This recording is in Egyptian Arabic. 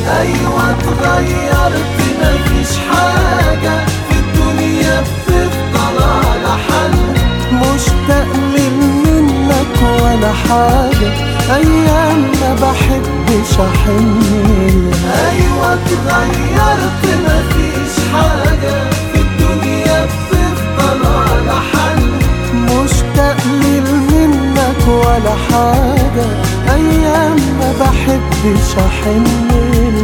ايوه اتغيرت مفيش حاجة في الدنيا بتفضل على حل مشتاق من منك ولا حاجة أيام ما بحبش أحن لها ايوه اتغيرت مفيش حاجة في الدنيا بتفضل على حل مشتاق منك ولا حاجة أيام ما بحبش أحن